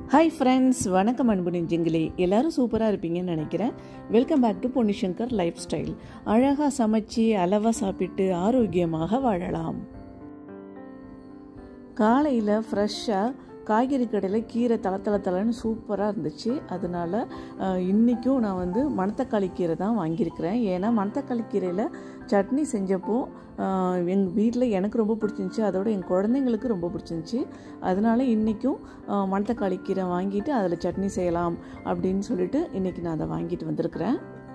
hi friends வணக்கம் அன்பு நெஞ்சங்களே எல்லாரும் சூப்பராக இருப்பீங்கன்னு நினைக்கிறேன் welcome back to Ponnishankar lifestyle அழகாக சமைச்சு அளவாக சாப்பிட்டு ஆரோக்கியமாக வாழலாம் காலையில் ஃப்ரெஷ்ஷாக காய்கறி கடையில் கீரை தள தள தளன்னு சூப்பராக இருந்துச்சு அதனால் இன்றைக்கும் நான் வந்து மணத்தக்காளி கீரை தான் வாங்கியிருக்கிறேன் ஏன்னா மணத்தக்காளி கீரையில் சட்னி செஞ்சப்போ எங்கள் வீட்டில் எனக்கு ரொம்ப பிடிச்சிருந்துச்சி அதோட என் குழந்தைங்களுக்கு ரொம்ப பிடிச்சிருந்துச்சி அதனால இன்றைக்கும் மணத்தக்காளி கீரை வாங்கிட்டு அதில் சட்னி செய்யலாம் அப்படின்னு சொல்லிட்டு இன்றைக்கி நான் அதை வாங்கிட்டு வந்திருக்கிறேன்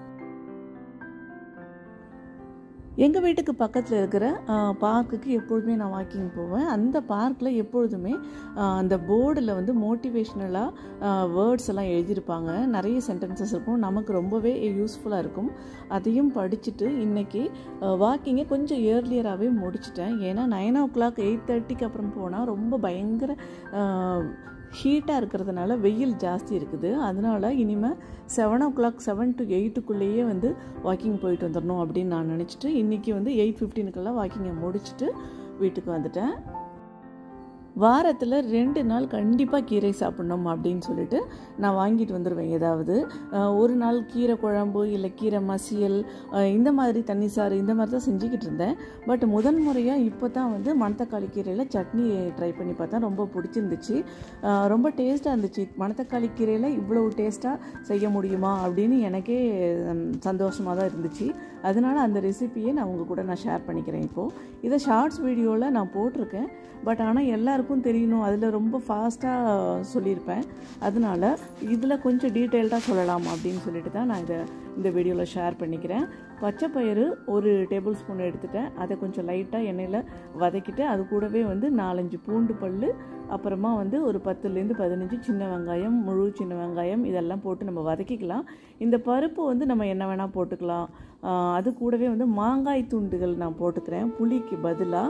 எங்கள் வீட்டுக்கு பக்கத்தில் இருக்கிற பார்க்குக்கு எப்பொழுதுமே நான் வாக்கிங் போவேன் அந்த பார்க்கில் எப்பொழுதுமே அந்த போர்டில் வந்து மோட்டிவேஷ்னலாக வேர்ட்ஸ் எல்லாம் எழுதியிருப்பாங்க நிறைய சென்டென்சஸ் இருக்கும் நமக்கு ரொம்பவே யூஸ்ஃபுல்லாக இருக்கும் அதையும் படிச்சுட்டு இன்றைக்கி வாக்கிங்கை கொஞ்சம் ஏர்லியராகவே முடிச்சிட்டேன் ஏன்னா நைன் ஓ கிளாக் எயிட் தேர்ட்டிக்கு அப்புறம் போனால் ரொம்ப பயங்கர ஹீட்டாக இருக்கிறதுனால வெயில் ஜாஸ்தி இருக்குது அதனால் இனிமேல் seven o'clock seven to எயிட்டுக்குள்ளேயே வந்து வாக்கிங் போயிட்டு வந்துடணும் அப்படின்னு நான் நினச்சிட்டு இன்றைக்கி வந்து எயிட் ஃபிஃப்டீனுக்கெல்லாம் வாக்கிங்கை முடிச்சுட்டு வீட்டுக்கு வந்துட்டேன் வாரத்தில் ரெண்டு நாள் கண்டிப்பாக கீரை சாப்பிட்ணும் அப்படின்னு சொல்லிட்டு நான் வாங்கிட்டு வந்துடுவேன் ஏதாவது ஒரு நாள் கீரை குழம்பு இல்லை கீரை மசியல் இந்த மாதிரி தண்ணி சாறு இந்த மாதிரி தான் செஞ்சுக்கிட்டு இருந்தேன் பட் முதன் முறையாக இப்போ தான் வந்து மணத்தக்காளி கீரையில் சட்னி ட்ரை பண்ணி பார்த்தேன் ரொம்ப பிடிச்சிருந்துச்சு ரொம்ப டேஸ்ட்டாக இருந்துச்சு மணத்தக்காளி கீரையில் இவ்வளோ டேஸ்ட்டாக செய்ய முடியுமா அப்படின்னு எனக்கே சந்தோஷமாக தான் இருந்துச்சு அதனால் அந்த ரெசிப்பியை நான் உங்கள் கூட நான் ஷேர் பண்ணிக்கிறேன் இப்போது இதை ஷார்ட்ஸ் வீடியோவில் நான் போட்டிருக்கேன் பட் ஆனால் எல்லாருக்கும் தெரியணும் அதில் ரொம்ப ஃபாஸ்ட்டாக சொல்லியிருப்பேன் அதனால் இதில் கொஞ்சம் டீட்டெயில்டாக சொல்லலாம் அப்படின்னு சொல்லிட்டு தான் நான் இதை இந்த வீடியோவில் ஷேர் பண்ணிக்கிறேன் பச்சை பயிறு ஒரு டேபிள் ஸ்பூன் எடுத்துட்டேன் அதை கொஞ்சம் லைட்டாக எண்ணெயில் வதக்கிட்டு அது கூடவே வந்து நாலஞ்சு பூண்டு பல் அப்புறமா வந்து ஒரு பத்துலேருந்து பதினஞ்சு சின்ன வெங்காயம் முழு சின்ன வெங்காயம் இதெல்லாம் போட்டு நம்ம வதக்கிக்கலாம் இந்த பருப்பு வந்து நம்ம என்ன வேணால் போட்டுக்கலாம் அது கூடவே வந்து மாங்காய் துண்டுகள் நான் போட்டுக்கிறேன் புளிக்கு பதிலாக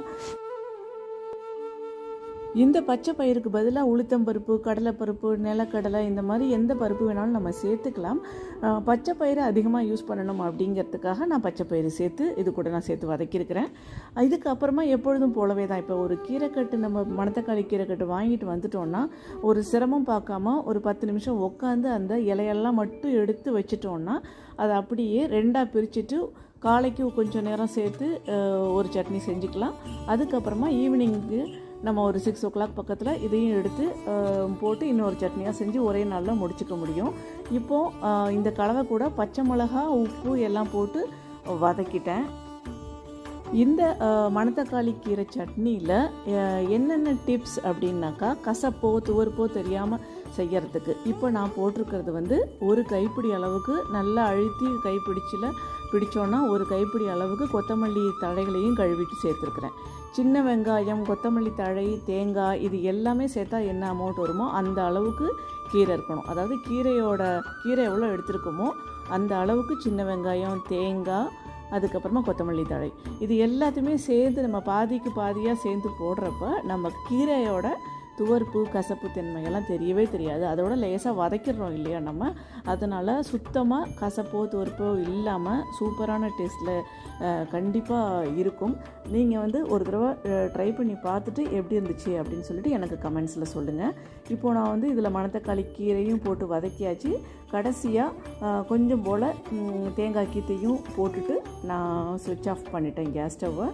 இந்த பச்சை பயிருக்கு பதிலாக உளுத்தம்பருப்பு கடலைப்பருப்பு நிலக்கடலை இந்த மாதிரி எந்த பருப்பு வேணாலும் நம்ம சேர்த்துக்கலாம் பச்சை பயிரை அதிகமாக யூஸ் பண்ணணும் அப்படிங்கிறதுக்காக நான் பச்சை பயிறு சேர்த்து இது கூட நான் சேர்த்து வதக்கியிருக்கிறேன் இதுக்கப்புறமா எப்பொழுதும் போலவே தான் இப்போ ஒரு கீரைக்கட்டு நம்ம மணத்தக்காளி கீரைக்கட்டு வாங்கிட்டு வந்துட்டோம்னா ஒரு சிரமம் பார்க்காம ஒரு பத்து நிமிஷம் உட்காந்து அந்த இலையெல்லாம் மட்டும் எடுத்து வச்சிட்டோம்னா அதை அப்படியே ரெண்டாக பிரிச்சுட்டு காலைக்கு கொஞ்சம் நேரம் சேர்த்து ஒரு சட்னி செஞ்சுக்கலாம் அதுக்கப்புறமா ஈவினிங்க்கு நம்ம ஒரு சிக்ஸ் ஓ கிளாக் பக்கத்தில் இதையும் எடுத்து போட்டு இன்னொரு சட்னியாக செஞ்சு ஒரே நாளில் முடிச்சுக்க முடியும் இப்போது இந்த கலவை கூட பச்சை மிளகா உப்பு எல்லாம் போட்டு வதக்கிட்டேன் இந்த மணத்தக்காளி கீரை சட்னியில் என்னென்ன டிப்ஸ் அப்படின்னாக்கா கசப்போ துவர்ப்போ தெரியாமல் செய்யறதுக்கு இப்போ நான் போட்டிருக்கிறது வந்து ஒரு கைப்பிடி அளவுக்கு நல்லா அழுத்தி கைப்பிடிச்சில் பிடிச்சோன்னா ஒரு கைப்பிடி அளவுக்கு கொத்தமல்லி தழைகளையும் கழுவிட்டு சேர்த்துருக்குறேன் சின்ன வெங்காயம் கொத்தமல்லி தழை தேங்காய் இது எல்லாமே சேர்த்தா என்ன அமௌண்ட் வருமோ அந்த அளவுக்கு கீரை இருக்கணும் அதாவது கீரையோட கீரை எவ்வளோ எடுத்துருக்கோமோ அந்த அளவுக்கு சின்ன வெங்காயம் தேங்காய் அதுக்கப்புறமா கொத்தமல்லி தழை இது எல்லாத்தையுமே சேர்ந்து நம்ம பாதிக்கு பாதியாக சேர்ந்து போடுறப்ப நம்ம கீரையோட துவர்ப்பு கசப்பு தன்மையெல்லாம் தெரியவே தெரியாது அதோட லேசாக வதக்கிடுறோம் இல்லையா நம்ம அதனால் சுத்தமாக கசப்போ துவர்ப்போ இல்லாமல் சூப்பரான டேஸ்ட்டில் கண்டிப்பாக இருக்கும் நீங்கள் வந்து ஒரு தடவை ட்ரை பண்ணி பார்த்துட்டு எப்படி இருந்துச்சு அப்படின்னு சொல்லிட்டு எனக்கு கமெண்ட்ஸில் சொல்லுங்கள் இப்போது நான் வந்து இதில் மணத்தக்காளி கீரையும் போட்டு வதக்கியாச்சு கடைசியாக கொஞ்சம் போல் தேங்காய் கீத்தையும் போட்டுட்டு நான் சுவிட்ச் ஆஃப் பண்ணிட்டேன் கேஸ் ஸ்டவ்வை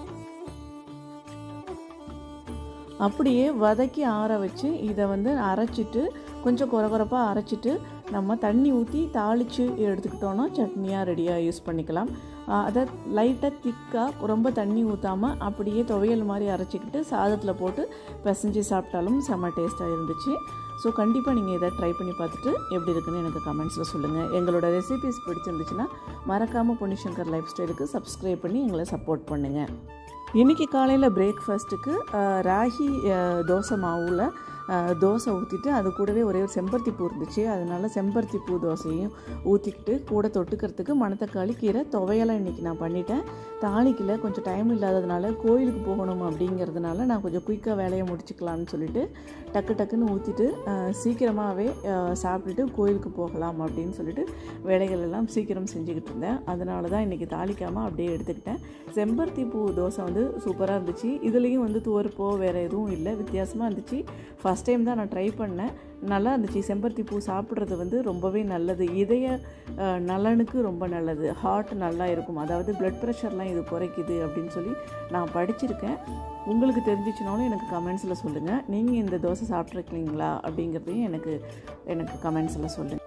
அப்படியே வதக்கி ஆற வச்சு இதை வந்து அரைச்சிட்டு கொஞ்சம் குறகுறப்பாக அரைச்சிட்டு நம்ம தண்ணி ஊற்றி தாளித்து எடுத்துக்கிட்டோன்னா சட்னியாக ரெடியாக யூஸ் பண்ணிக்கலாம் அதை லைட்டாக திக்காக ரொம்ப தண்ணி ஊற்றாமல் அப்படியே துவையல் மாதிரி அரைச்சிக்கிட்டு சாதத்தில் போட்டு பிசைஞ்சு சாப்பிட்டாலும் செம்ம டேஸ்ட்டாக இருந்துச்சு ஸோ கண்டிப்பாக நீங்கள் இதை ட்ரை பண்ணி பார்த்துட்டு எப்படி இருக்குன்னு எனக்கு கமெண்ட்ஸில் சொல்லுங்கள் எங்களோட ரெசிபிஸ் பிடிச்சிருந்துச்சுன்னா மறக்காமல் பொன்னிஷங்கர் லைஃப் ஸ்டைலுக்கு சப்ஸ்கிரைப் பண்ணி எங்களை சப்போர்ட் பண்ணுங்கள் இன்றைக்கி காலையில் பிரேக்ஃபாஸ்ட்டுக்கு ராகி தோசை மாவில் தோசை ஊற்றிட்டு அது கூடவே ஒரே ஒரு செம்பருத்தி பூ இருந்துச்சு அதனால் செம்பருத்தி பூ தோசையும் ஊற்றிக்கிட்டு கூட தொட்டுக்கிறதுக்கு மணத்தக்காளி கீரை துவையெல்லாம் இன்றைக்கி நான் பண்ணிட்டேன் தாளிக்கல கொஞ்சம் டைம் இல்லாததுனால கோயிலுக்கு போகணும் அப்படிங்கிறதுனால நான் கொஞ்சம் குயிக்காக வேலையை முடிச்சுக்கலான்னு சொல்லிட்டு டக்கு டக்குன்னு ஊற்றிட்டு சீக்கிரமாகவே சாப்பிட்டுட்டு கோயிலுக்கு போகலாம் அப்படின்னு சொல்லிட்டு வேலைகள் எல்லாம் சீக்கிரம் செஞ்சுக்கிட்டு இருந்தேன் அதனால தான் இன்றைக்கி தாளிக்காமல் அப்படியே எடுத்துக்கிட்டேன் செம்பருத்தி பூ தோசை வந்து சூப்பராக இருந்துச்சு இதுலேயும் வந்து துவர்ப்போ வேறு எதுவும் இல்லை வித்தியாசமாக இருந்துச்சு ஃபஸ்ட் ஃபஸ்ட் டைம் தான் நான் ட்ரை பண்ணேன் நல்லா இருந்துச்சு செம்பருத்தி பூ சாப்பிட்றது வந்து ரொம்பவே நல்லது இதய அஹ், நலனுக்கு ரொம்ப நல்லது ஹார்ட் நல்லா இருக்கும் அதாவது பிளட் ப்ரெஷர்லாம் இது குறைக்குது அப்படின்னு சொல்லி நான் படிச்சிருக்கேன் உங்களுக்கு தெரிஞ்சிச்சுனாலும் எனக்கு கமெண்ட்ஸில் சொல்லுங்கள் நீங்கள் இந்த தோசை சாப்பிட்ருக்கீங்களா அப்படிங்கிறதையும் எனக்கு எனக்கு கமெண்ட்ஸில் சொல்லுங்கள்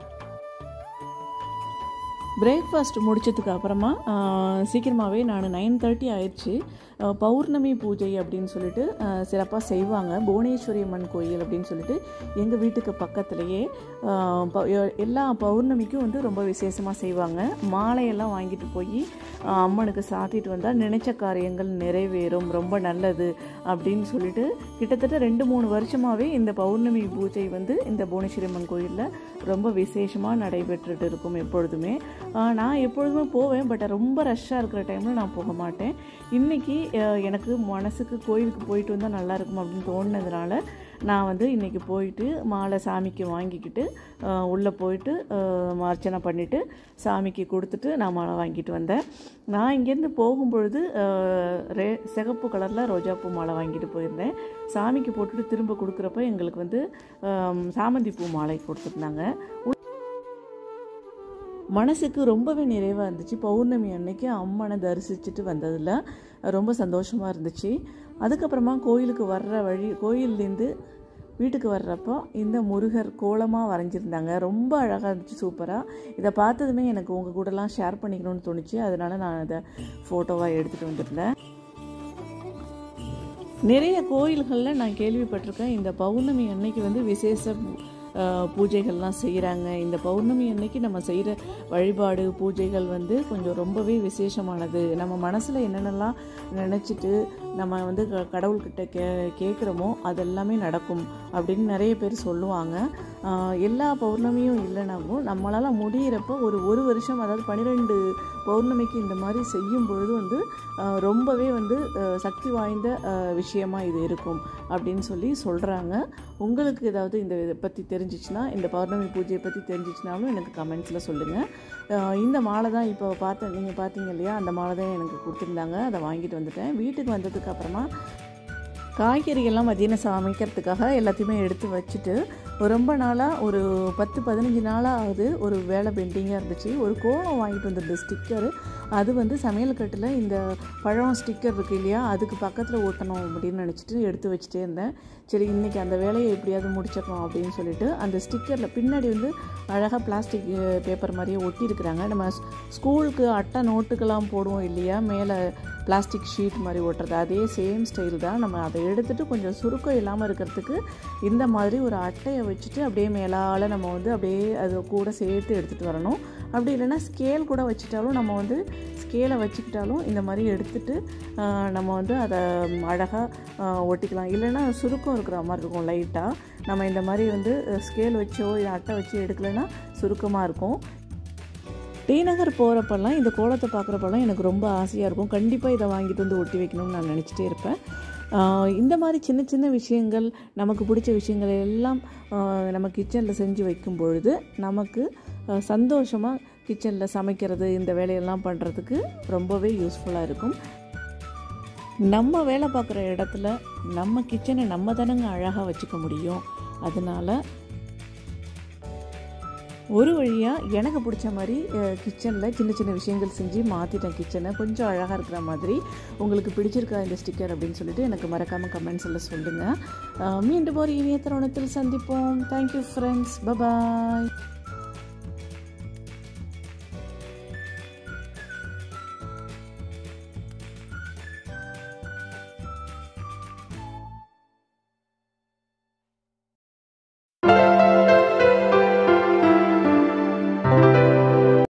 பிரேக்ஃபாஸ்ட் முடிச்சதுக்கு அப்புறமா சீக்கிரமாகவே நான் நைன் தேர்ட்டி ஆயிடுச்சு ஆஹ் பௌர்ணமி பூஜை அப்படின்னு சொல்லிட்டு சிறப்பாக செய்வாங்க புவனேஸ்வரி அம்மன் கோயில் அப்படின்னு சொல்லிட்டு எங்கள் வீட்டுக்கு பக்கத்துலேயே ஆஹ் ப- எ- எல்லா பௌர்ணமிக்கும் வந்து ரொம்ப விசேஷமாக செய்வாங்க மாலையெல்லாம் வாங்கிட்டு போய் ஆஹ் அம்மனுக்கு சாத்திட்டு வந்தால் நினைச்ச காரியங்கள் நிறைவேறும் ரொம்ப நல்லது அப்படின்னு சொல்லிட்டு கிட்டத்தட்ட ரெண்டு மூணு வருஷமாகவே இந்த பௌர்ணமி பூஜை வந்து இந்த புவனேஸ்வரி அம்மன் கோயிலில் ரொம்ப விசேஷமாக நடைபெற்றுட்டு இருக்கும் எப்பொழுதுமே ஆஹ் நான் எப்பொழுதுமே போவேன் பட் ரொம்ப ரஷ்ஷாக இருக்கிற டைமில் நான் போக மாட்டேன் இன்றைக்கி எனக்கு மனசுக்கு கோயிலுக்கு போயிட்டு வந்தால் நல்லா இருக்கும் அப்படின்னு தோணுனதுனால நான் வந்து இன்றைக்கி போயிட்டு மாலை சாமிக்கு வாங்கிக்கிட்டு உள்ளே போயிட்டு ஆஹ் அர்ச்சனை பண்ணிவிட்டு சாமிக்கு கொடுத்துட்டு நான் மாலை வாங்கிட்டு வந்தேன் நான் இங்கேருந்து போகும்பொழுது ஆஹ் ரே சிகப்பு கலரில் ரோஜாப்பூ மாலை வாங்கிட்டு போயிருந்தேன் சாமிக்கு போட்டுட்டு திரும்ப கொடுக்குறப்ப எங்களுக்கு வந்து ஆம், சாமந்தி பூ மாலை கொடுத்துருந்தாங்க மனசுக்கு ரொம்பவே நிறைவாக இருந்துச்சு பௌர்ணமி அன்னைக்கு அம்மனை தரிசிச்சுட்டு வந்ததில் ரொம்ப சந்தோஷமாக இருந்துச்சு அதுக்கப்புறமா கோயிலுக்கு வர்ற வழி கோயில்லேருந்து வீட்டுக்கு வர்றப்போ இந்த முருகர் கோலமாக வரைஞ்சிருந்தாங்க ரொம்ப அழகாக இருந்துச்சு சூப்பராக இதை பார்த்ததுமே எனக்கு உங்கள் கூடலாம் ஷேர் பண்ணிக்கணும்னு தோணுச்சு அதனால் நான் அதை ஃபோட்டோவாக எடுத்துகிட்டு வந்திருந்தேன் நிறைய கோயில்களில் நான் கேள்விப்பட்டிருக்கேன் இந்த பௌர்ணமி அன்னைக்கு வந்து விசேஷ அஹ், பூஜைகள்லாம் செய்கிறாங்க இந்த பௌர்ணமி அன்னைக்கு நம்ம செய்கிற வழிபாடு பூஜைகள் வந்து கொஞ்சம் ரொம்பவே விசேஷமானது நம்ம மனசில் என்னென்னலாம் நினச்சிட்டு நம்ம வந்து க- கடவுள்கிட்ட கே கேட்குறோமோ அதெல்லாமே நடக்கும் அப்படின்னு நிறைய பேர் சொல்லுவாங்க ஆஹ், எல்லா பௌர்ணமியும் இல்லைனாலும் நம்மளால் முடியிறப்போ ஒரு ஒரு வருஷம் அதாவது பன்னிரெண்டு பௌர்ணமிக்கு இந்த மாதிரி செய்யும் பொழுது வந்து ஆஹ், ரொம்பவே வந்து ஆஹ், சக்தி வாய்ந்த ஆஹ், விஷயமா இது இருக்கும் அப்படின்னு சொல்லி சொல்கிறாங்க உங்களுக்கு ஏதாவது இந்த இதை பற்றி தெரிஞ்சிச்சுன்னா இந்த பௌர்ணமி பூஜையை பற்றி தெரிஞ்சிச்சுனாலும் எனக்கு கமெண்ட்ஸில் சொல்லுங்கள் இந்த மாலை தான் இப்போ பார்த்த நீங்கள் பார்த்தீங்க இல்லையா அந்த மாலை தான் எனக்கு கொடுத்துருந்தாங்க அதை வாங்கிட்டு வந்துட்டேன் வீட்டுக்கு வந்ததுக்கு அப்புறமா காய்கறிகள்லாம் மதியானம் சமைக்கிறதுக்காக எல்லாத்தையுமே எடுத்து வச்சுட்டு ரொம்ப நாளாக ஒரு பத்து பதினஞ்சு நாளாக ஆகுது ஒரு வேலை பெண்டிங்காக இருந்துச்சு ஒரு கோலம் வாங்கிட்டு வந்திருந்த ஸ்டிக்கரு அது வந்து சமையல் கட்டில் இந்த பழம் ஸ்டிக்கர் இருக்கு இல்லையா அதுக்கு பக்கத்தில் ஒட்டணும் அப்படின்னு நினச்சிட்டு எடுத்து வச்சுட்டே இருந்தேன் சரி இன்றைக்கி அந்த வேலையை எப்படியாவது முடிச்சிடணும் அப்படின்னு சொல்லிட்டு அந்த ஸ்டிக்கரில் பின்னாடி வந்து அழகாக பிளாஸ்டிக் பேப்பர் மாதிரியே ஒட்டியிருக்கிறாங்க நம்ம ஸ்- ஸ்கூலுக்கு அட்டை நோட்டுக்கெல்லாம் போடுவோம் இல்லையா மேலே பிளாஸ்டிக் ஷீட் மாதிரி ஒட்டுறது அதே சேம் ஸ்டைல் தான் நம்ம அதை எடுத்துட்டு கொஞ்சம் சுருக்கம் இல்லாமல் இருக்கிறதுக்கு இந்த மாதிரி ஒரு அட்டையை வச்சுட்டு அப்படியே மேலால் நம்ம வந்து அப்படியே அது கூட சேர்த்து எடுத்துகிட்டு வரணும் அப்படி இல்லைன்னா ஸ்கேல் கூட வச்சுட்டாலும் நம்ம வந்து ஸ்கேலை வச்சுக்கிட்டாலும் இந்த மாதிரி எடுத்துட்டு ஆஹ், நம்ம வந்து அதை அழகாக ஒட்டிக்கலாம் இல்லைன்னா சுருக்கம் இருக்கிற மாதிரி இருக்கும் லைட்டாக நம்ம இந்த மாதிரி வந்து ஸ்கேல் வச்சோ இல்லை அட்டை வச்சு எடுக்கலைன்னா சுருக்கமாக இருக்கும் டி நகர் போகிறப்பெல்லாம் இந்த கோலத்தை பார்க்குறப்பெல்லாம் எனக்கு ரொம்ப ஆசையாக இருக்கும் கண்டிப்பாக இதை வாங்கிட்டு வந்து ஒட்டி வைக்கணும்னு நான் நினச்சிட்டே இருப்பேன் ஆஹ் இந்த மாதிரி சின்ன சின்ன விஷயங்கள் நமக்கு பிடிச்ச விஷயங்கள் எல்லாம் ஆஹ் நம்ம கிச்சனில் செஞ்சு வைக்கும் பொழுது நமக்கு சந்தோஷமாக கிச்சனில் சமைக்கிறது இந்த வேலையெல்லாம் பண்ணுறதுக்கு ரொம்பவே யூஸ்ஃபுல்லாக இருக்கும் நம்ம வேலை பார்க்குற இடத்துல நம்ம கிச்சனை நம்ம தானங்க அழகாக வச்சுக்க முடியும் அதனால் ஒரு வழியாக எனக்கு பிடிச்ச மாதிரி கிச்சனில் சின்ன சின்ன விஷயங்கள் செஞ்சு மாற்றிட்டேன் கிச்சனை கொஞ்சம் அழகாக இருக்கிற மாதிரி உங்களுக்கு பிடிச்சிருக்கா இந்த ஸ்டிக்கர் அப்படின்னு சொல்லிட்டு எனக்கு மறக்காமல் கமெண்ட்ஸில் சொல்லுங்கள் மீண்டும் ஒரு இனிய தருணத்தில் சந்திப்போம் தேங்க்யூ ஃப்ரெண்ட்ஸ் பபாய்